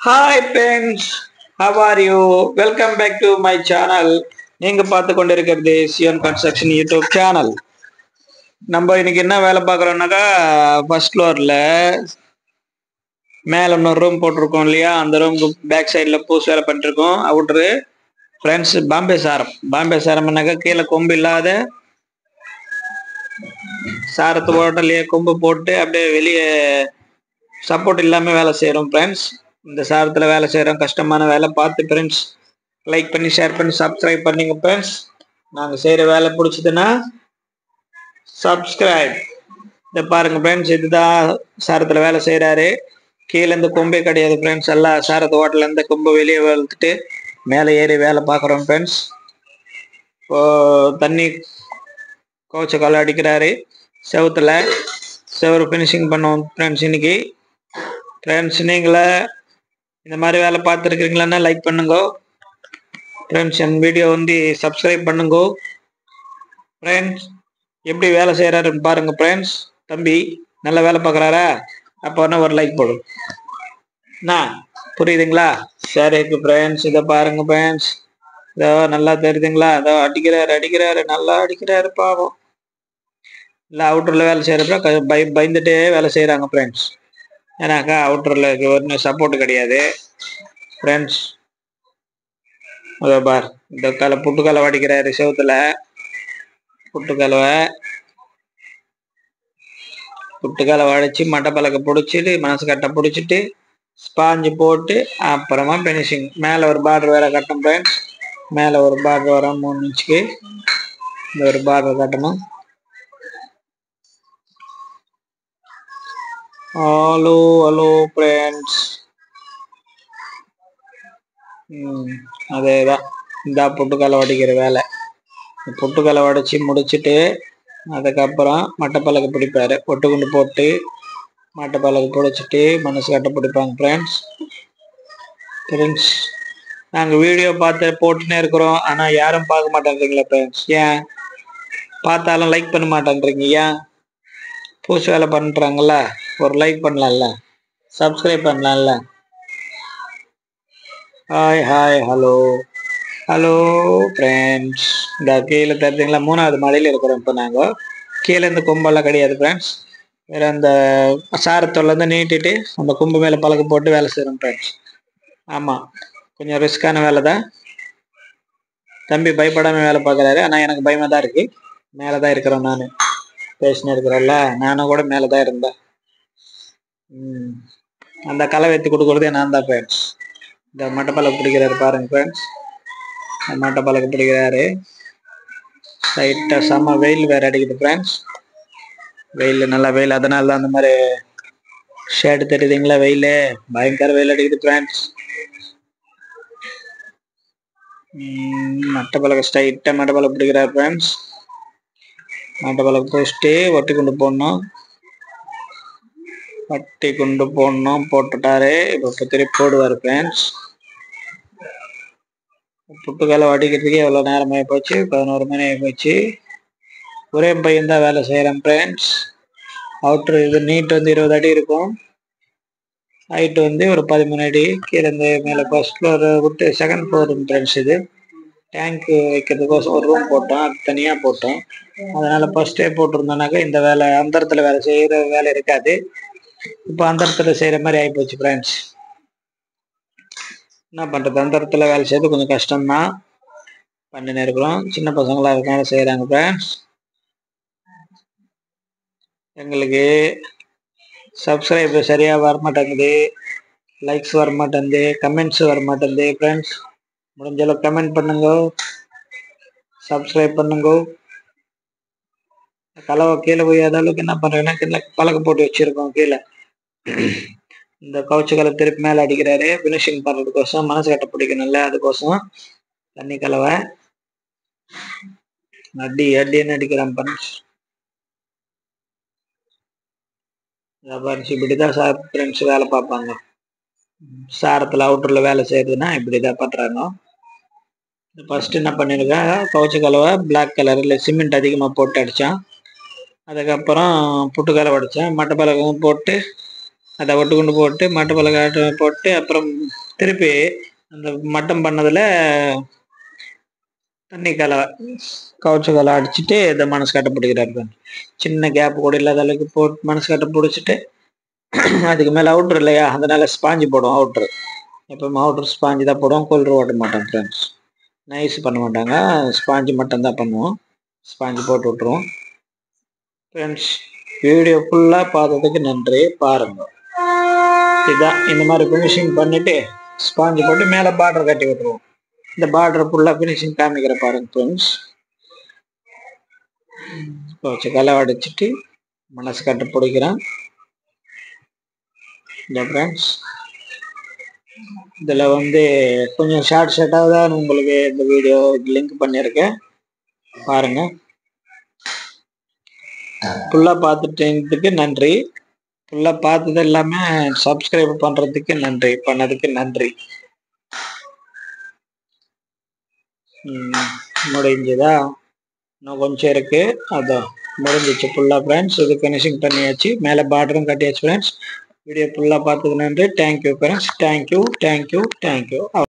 hi friends how are you welcome back to my channel நீங்க பார்த்து கொண்டிருக்கிறது Zion construction YouTube channel நம்ம இன்னைக்கு என்ன வேலை பார்க்குறோம்னாக்கா ஃபர்ஸ்ட் ஃப்ளோரில் மேலே இன்னொரு ரூம் போட்டிருக்கோம் இல்லையா அந்த ரூமுக்கு பேக் சைடில் பூஸ் வேலை பண்ணிருக்கோம் அவுட்ரு ஃப்ரெண்ட்ஸ் பாம்பே சாரம் பாம்பே சாரம்னாக்கா கீழே கொம்பு இல்லாத சாரத்து ஓட்டலையே கொம்பு போட்டு அப்படியே வெளியே சப்போர்ட் இல்லாமல் வேலை செய்கிறோம் ஃப்ரெண்ட்ஸ் இந்த சாரத்தில் வேலை செய்கிறோம் கஷ்டமான வேலை பார்த்து ஃப்ரெண்ட்ஸ் லைக் பண்ணி ஷேர் பண்ணி சப்ஸ்கிரைப் பண்ணிங்க ஃப்ரெண்ட்ஸ் நாங்கள் செய்கிற வேலை பிடிச்சதுன்னா சப்ஸ்கிரைப் இதை பாருங்க ஃப்ரெண்ட்ஸ் இதுதான் சாரத்தில் வேலை செய்கிறாரு கீழே இந்த கொம்பே கிடையாது ஃப்ரெண்ட்ஸ் எல்லாம் சாரத்து ஓட்டல இருந்து கொம்பு வெளியே வளர்த்துட்டு மேலே ஏறி வேலை பார்க்குறோம் ஃப்ரெண்ட்ஸ் இப்போ தண்ணி கோச்ச கால் அடிக்கிறாரு செவுத்துல செவரு ஃபினிஷிங் பண்ணுவோம் ஃப்ரெண்ட்ஸ் இன்னைக்கு ஃப்ரெண்ட்ஸ் நீங்களே இந்த மாதிரி வேலை பார்த்துருக்கீங்களான்னா லைக் பண்ணுங்க ஃப்ரெண்ட்ஸ் என் வீடியோ வந்து சப்ஸ்கிரைப் பண்ணுங்க ஃப்ரெண்ட்ஸ் எப்படி வேலை செய்கிறாருன்னு பாருங்க ஃப்ரெண்ட்ஸ் தம்பி நல்ல வேலை பார்க்குறாரா அப்போ வேணா ஒரு லைக் போடும் என்ன புரியுதுங்களா சரி ஃப்ரெண்ட்ஸ் இதை பாருங்க ஃப்ரெண்ட்ஸ் இதோ நல்லா தெரியுதுங்களா அதோ அடிக்கிறாரு அடிக்கிறாரு நல்லா அடிக்கிறாரு பாவம் இல்லை அவுட்டரில் வேலை செய்கிறப்ப பய பயந்துட்டே வேலை செய்கிறாங்க ஃப்ரெண்ட்ஸ் ஏன்னாக்கா அவுட்டரில் ஒன்றும் சப்போர்ட் கிடையாது ஃப்ரெண்ட்ஸ் அதோ பார் இந்த கலை புட்டுக்கலை வடிக்கிறாரு செவுத்துல புட்டுக்கலவை புட்டுக்கலை வடிச்சு மட்டைப்பலக்கை பிடிச்சிட்டு மனசு கட்டை பிடிச்சிட்டு ஸ்பாஞ்சு போட்டு அப்புறமா ஃபினிஷிங் மேலே ஒரு பார்டர் வேற கட்டணும் ஃப்ரெண்ட்ஸ் மேலே ஒரு பார்டர் வரும் மூணு இன்ச்சுக்கு இந்த ஒரு பார்டர் கட்டணும் ஹலோ ஹலோ ஃப்ரெண்ட்ஸ் ம் அதே தான் இந்த பொட்டுக்கலை வடிக்கிற வேலை இந்த பொட்டுக்கலை வடிச்சு முடிச்சுட்டு அதுக்கப்புறம் மட்டைப்பலகை பிடிப்பாரு ஒட்டுக்குண்டு போட்டு மட்டைப்பலகை பிடிச்சிட்டு மனசு கட்ட பிடிப்பாங்க ஃப்ரெண்ட்ஸ் ஃப்ரெண்ட்ஸ் நாங்கள் வீடியோ பார்த்து போட்டுனே இருக்கிறோம் ஆனால் யாரும் பார்க்க மாட்டேன்றீங்களா ஃப்ரெண்ட்ஸ் ஏன் பார்த்தாலும் லைக் பண்ண மாட்டேன்றீங்க ஏன் பூசு வேலை பண்ணுறாங்கல்ல ஒரு லைக் பண்ணலாம்ல சப்ஸ்கிரைப் பண்ணலாம்ல hi hi hello hello friends இந்த கீழே தெரிஞ்சுங்களா மூணாவது மலையில் இருக்கிறோம் இப்போ நாங்கள் கீழே இந்த கொம்பெல்லாம் கிடையாது ஃப்ரெண்ட்ஸ் வேறு அந்த சாரத்தோலேருந்து நீட்டிட்டு அந்த கொம்பு மேலே பழக்க போட்டு வேலை செய்கிறோம் ஃப்ரெண்ட்ஸ் ஆமாம் கொஞ்சம் ரிஸ்க்கான வேலை தான் தம்பி பயப்படாமல் வேலை பார்க்குறாரு ஆனால் எனக்கு பயமாக தான் இருக்குது மேலே தான் இருக்கிறேன் நான் பேசினே இருக்கிறேன்ல நானும் கூட மேலே தான் இருந்தேன் ம் அந்த களை வெத்தி கொடுக்குறதே நான் தான் ஃப்ரெண்ட்ஸ் இந்த மட்டைப்பழக்கம் பிடிக்கிறாரு பாருங்க ஃப்ரெண்ட்ஸ் இந்த மட்டைப்பழக்கம் பிடிக்கிறாரு லைட்டாக செம்ம வெயில் வேறு அடிக்குது ஃப்ரெண்ட்ஸ் வெயில் நல்லா வெயில் அதனால தான் அந்த மாதிரி ஷேடு தெரியுதுங்களா வெயில் பயங்கர வெயில் அடிக்குது ஃப்ரெண்ட்ஸ் மட்டைப்பழக்கம் ஸ்ட்ரைட்டாக மட்டைப்பழக்கம் பிடிக்கிறாரு ஃப்ரெண்ட்ஸ் மட்டைப்பழக்கம் போஸ்ட்டு ஒட்டி கொண்டு போடணும் வட்டி கொண்டு போடணும் போட்டுட்டாரு இப்போ இப்போ திருப்பி போடுவார் ஃப்ரெண்ட்ஸ் புட்டுக்கலை வடிக்கிறதுக்கு எவ்வளோ நேரம் ஆகி போச்சு பதினோரு மணி ஆகி போச்சு ஒரே பையன் தான் வேலை செய்கிறேன் ஃப்ரெண்ட்ஸ் அவுட்ரு இது நீட் வந்து இருபது அடி இருக்கும் ஹைட் வந்து ஒரு பதிமூணு அடி கீழே இந்த மேலே ஃபர்ஸ்ட் ஃப்ளோர் விட்டு செகண்ட் ஃப்ளோர் ஃப்ரெண்ட்ஸ் இது டேங்க் வைக்கிறதுக்கோசம் ஒரு ரூம் போட்டோம் அது தனியாக போட்டோம் அதனால் ஃபர்ஸ்டே போட்டிருந்தோன்னாக்கா இந்த வேலை அந்தரத்தில் வேலை செய்கிற வேலை இருக்காது இப்போ அந்தரத்தில் செய்கிற மாதிரி ஆகிப்போச்சு ஃப்ரெண்ட்ஸ் என்ன பண்ணுறது அந்தரத்தில் வேலை செய்யறது கொஞ்சம் கஷ்டம்தான் பண்ணின்னு இருக்கிறோம் சின்ன பசங்களாக இருக்கனால செய்கிறாங்க ஃப்ரெண்ட்ஸ் எங்களுக்கு சப்ஸ்கிரைபர் சரியாக வர மாட்டேங்குது லைக்ஸ் வர மாட்டேங்குது கமெண்ட்ஸ் வர மாட்டேங்குது ஃப்ரெண்ட்ஸ் முடிஞ்ச அளவுக்கு கமெண்ட் பண்ணுங்க சப்ஸ்கிரைப் பண்ணுங்க கலவை கீழே போயாத அளவுக்கு என்ன பண்ணுறேன்னா கீழே பழக்க போட்டு வச்சுருக்கோம் கீழே இந்த கவுச்சு கலை திருப்பி மேலே அடிக்கிறாரு ஃபினிஷிங் பண்ணுறதுக்கோசம் மனசு கட்ட பிடிக்கணும்ல அதுக்கோசம் தண்ணி கலவை அடி அடின்னு அடிக்கிறான் பஞ்ச் இப்படி தான் சார் ஃப்ரெண்ட்ஸ் வேலை பார்ப்பாங்க சாரத்தில் அவுட்டரில் வேலை செய்யறதுன்னா இப்படி தான் பண்ணுறாங்க ஃபர்ஸ்ட் என்ன பண்ணியிருக்கேன் கவுச்சு கலவை பிளாக் கலர் இல்லை சிமெண்ட் அதிகமாக போட்டு அடித்தான் அதுக்கப்புறம் புட்டுக்கலை உடைச்சேன் மட்டை பலகம் போட்டு அதை ஒட்டு கொண்டு போட்டு மட்டை பலகாட்டு போட்டு அப்புறம் திருப்பி அந்த மட்டம் பண்ணதுல தண்ணி கலவை கவுச்சு கலை அடிச்சுட்டு இந்த மனசு கட்டை பிடிக்கிறாரு சின்ன கேப் கூட இல்லாத அளவுக்கு போட்டு மனசு கட்டை பிடிச்சிட்டு அதுக்கு மேலே அவுட்ரு இல்லையா அதனால ஸ்பாஞ்சு போடுவோம் அவுட்ரு எப்பவும் அவுட்ரு ஸ்பாஞ்சு தான் போடுவோம் கூல்ரு ஓட்ட மாட்டோம் ஃப்ரெண்ட்ஸ் நைஸ் பண்ண மாட்டாங்க ஸ்பாஞ்சு மட்டும் தான் பண்ணுவோம் ஸ்பாஞ்சு போட்டு விட்ருவோம் ஃப்ரெண்ட்ஸ் வீடியோ ஃபுல்லாக பார்த்ததுக்கு நன்றி பாருங்க இதான் இந்த மாதிரி ஃபினிஷிங் பண்ணிட்டு ஸ்பாஞ்சு போட்டு மேலே பார்டர் கட்டி விட்டுருவோம் இந்த பார்டர் ஃபுல்லாக ஃபினிஷிங் காமிக்கிற பாருங்க ஃப்ரெண்ட்ஸ் வச்சு களை அடிச்சிட்டு மனசு கட்டு பிடிக்கிறேன் இந்த ஃப்ரெண்ட்ஸ் இதில் வந்து கொஞ்சம் ஷார்ட் ஷார்ட்டாக தான் உங்களுக்கு இந்த வீடியோ லிங்க் பண்ணியிருக்கேன் பாருங்கள் ஃபுல்லாக பார்த்துட்டதுக்கு நன்றி ஃபுல்லாக பார்த்தது எல்லாமே சப்ஸ்கிரைப் பண்ணுறதுக்கு நன்றி பண்ணதுக்கு நன்றி ம், முடிஞ்சுதா இன்னும் கொஞ்சம் இருக்கு அதான் முடிஞ்சிச்சு ஃபுல்லாக ஃப்ரெண்ட்ஸ் இது ஃபினிஷிங் பண்ணியாச்சு மேலே பார்டரும் கட்டியாச்சு ஃப்ரெண்ட்ஸ் வீடியோ ஃபுல்லாக பார்த்ததுக்கு நன்றி thank you friends thank you thank you thank you